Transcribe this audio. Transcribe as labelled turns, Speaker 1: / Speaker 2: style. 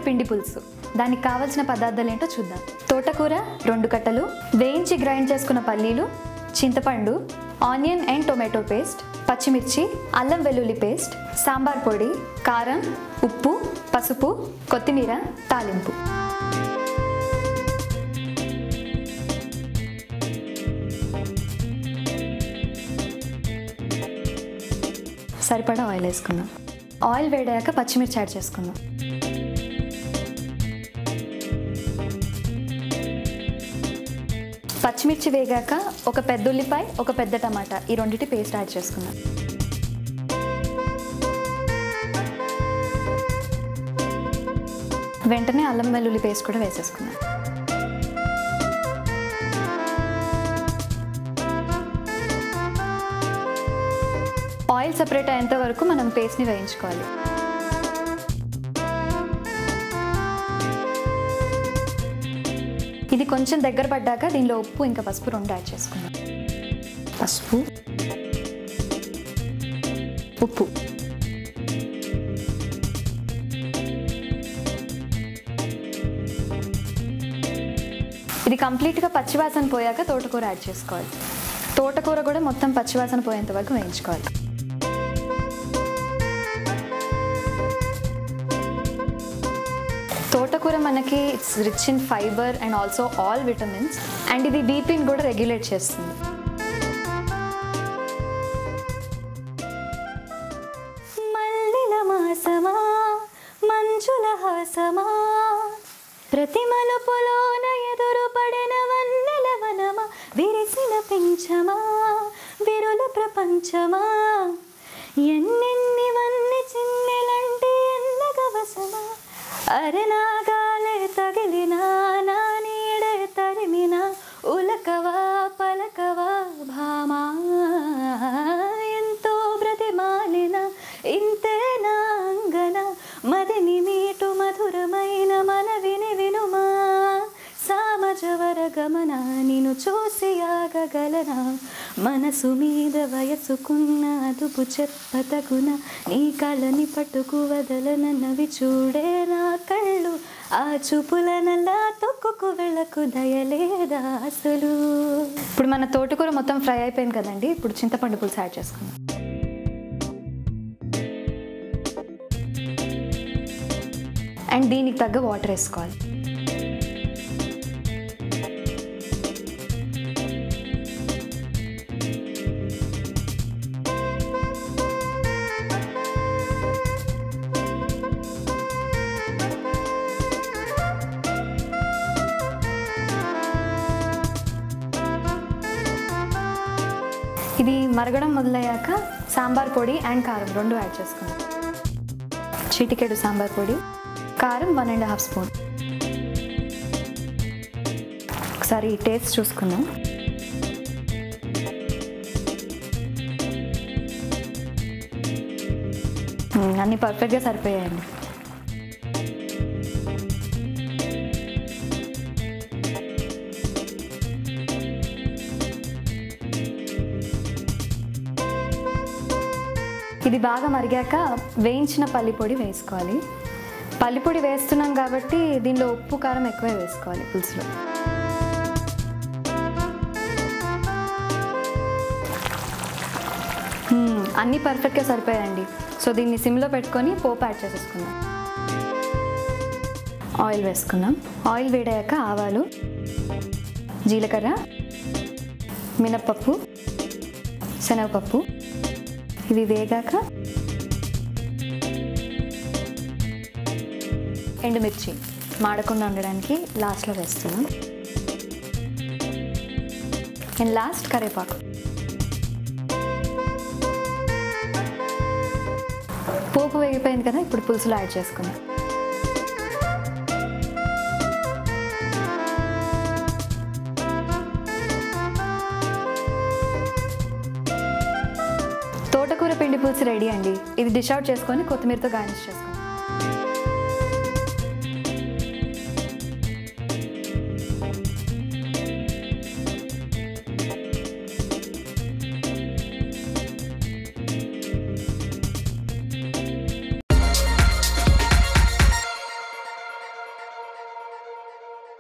Speaker 1: పిండి పులుసు దానికి కావలసిన పదార్థాలు ఏంటో చూద్దాం తోటకూర రెండు కట్టలు వేయించి గ్రైండ్ చేసుకున్న పల్లీలు చింతపండు ఆనియన్ అండ్ టొమాటో పేస్ట్ పచ్చిమిర్చి అల్లం వెల్లుల్లి పేస్ట్ సాంబార్ పొడి కారం ఉప్పు పసుపు కొత్తిమీర తాలింపు సరిపడా ఆయిల్ వేసుకుందాం ఆయిల్ వేడాక పచ్చిమిర్చి యాడ్ చేసుకుందాం పచ్చిమిర్చి వేగాక ఒక పెద్ద ఉల్లిపాయ ఒక పెద్ద టమాటా ఈ రెండింటి పేస్ట్ యాడ్ చేసుకుందాం వెంటనే అల్లం వెల్లుల్లి పేస్ట్ కూడా వేసేసుకుందాం ఆయిల్ సపరేట్ అయ్యేంత వరకు మనం పేస్ట్ని వేయించుకోవాలి ఇది కొంచెం దగ్గర పడ్డాక దీనిలో ఉప్పు ఇంకా పసుపు రెండు యాడ్ చేసుకుందాం పసుపు ఉప్పు ఇది కంప్లీట్గా పచ్చివాసన పోయాక తోటకూర యాడ్ చేసుకోవాలి తోటకూర కూడా మొత్తం పచ్చివాసన పోయేంత వరకు వేయించుకోవాలి తోటకూర మనకి it's rich in fibre and also all vitamins and ఇది బీపీని కూడా రెగ్యులేట్ చేస్తుంది మల్లెల మాసమా మంచుల హాసమా ప్రతి మలుపులోన ఎదురు పడిన వన్నెల వనమా విరిసిన పెంచమా విరుల ప్రపంచమా ఎన్నెన్ని వన్నె చిన్నెలంటే ఎన్నగవసమా అరనాగాలే తగిలినా నా నీడే తరిమినా ఉలకవా పలకవా భామా ఎంతో బ్రతిమాలిన ఇంతే నా అంగన మదిని మీటు మధురమైన మనవిని వినుమా సామజవర గమన నిన్ను చూసి ఆగగలనా మనసు మీద వయసుకున్న అదుపు చెప్పతగున నీ కళ్ళని పట్టుకు వదలనన్నవి చూడే నా కళ్ళు ఆ చూపులనల్లా తొక్కుకు వెళ్ళకు దయలేదా అసలు ఇప్పుడు మన తోటకూర మొత్తం ఫ్రై అయిపోయింది కదండి ఇప్పుడు చింతపండు పులుసు యాడ్ చేసుకుందాం అండ్ దీనికి తగ్గ వాటర్ వేసుకోవాలి ఇది మరగడం మొదలయ్యాక సాంబార్ పొడి అండ్ కారం రెండు యాడ్ చేసుకుందాం చిటికెడు సాంబార్ పొడి కారం వన్ అండ్ హాఫ్ స్పూన్ ఒకసారి టేస్ట్ చూసుకుందాం మ్మ్, అన్నీ పర్ఫెక్ట్గా సరిపోయాయండి ఇది బాగా మరిగాక వేయించిన పల్లి పొడి వేసుకోవాలి పల్లి పొడి వేస్తున్నాం కాబట్టి దీనిలో ఉప్పు కారం ఎక్కువే వేసుకోవాలి పులుసులో మ్మ్, అన్నీ పర్ఫెక్ట్గా సరిపోయాయండి సో దీన్ని సిమ్లో పెట్టుకొని పోపు యాడ్ చేసేసుకుందాం ఆయిల్ వేసుకుందాం ఆయిల్ వేడాక ఆవాలు జీలకర్ర మినప్పప్పు శనగపప్పు ఇవి వేగాక ఎండుమిర్చి మాడకుండా ఉండడానికి లాస్ట్లో వేస్తున్నాం అండ్ లాస్ట్ కరివేపాకు పోపు వేగిపోయింది కదా ఇప్పుడు పులుసులో యాడ్ చేసుకుందాం తోటకూర పిండి పులుసు రెడీ అండి ఇది డిష్ అవుట్ చేసుకొని కొత్తిమీరతో గార్నిష్ చేసుకుందాం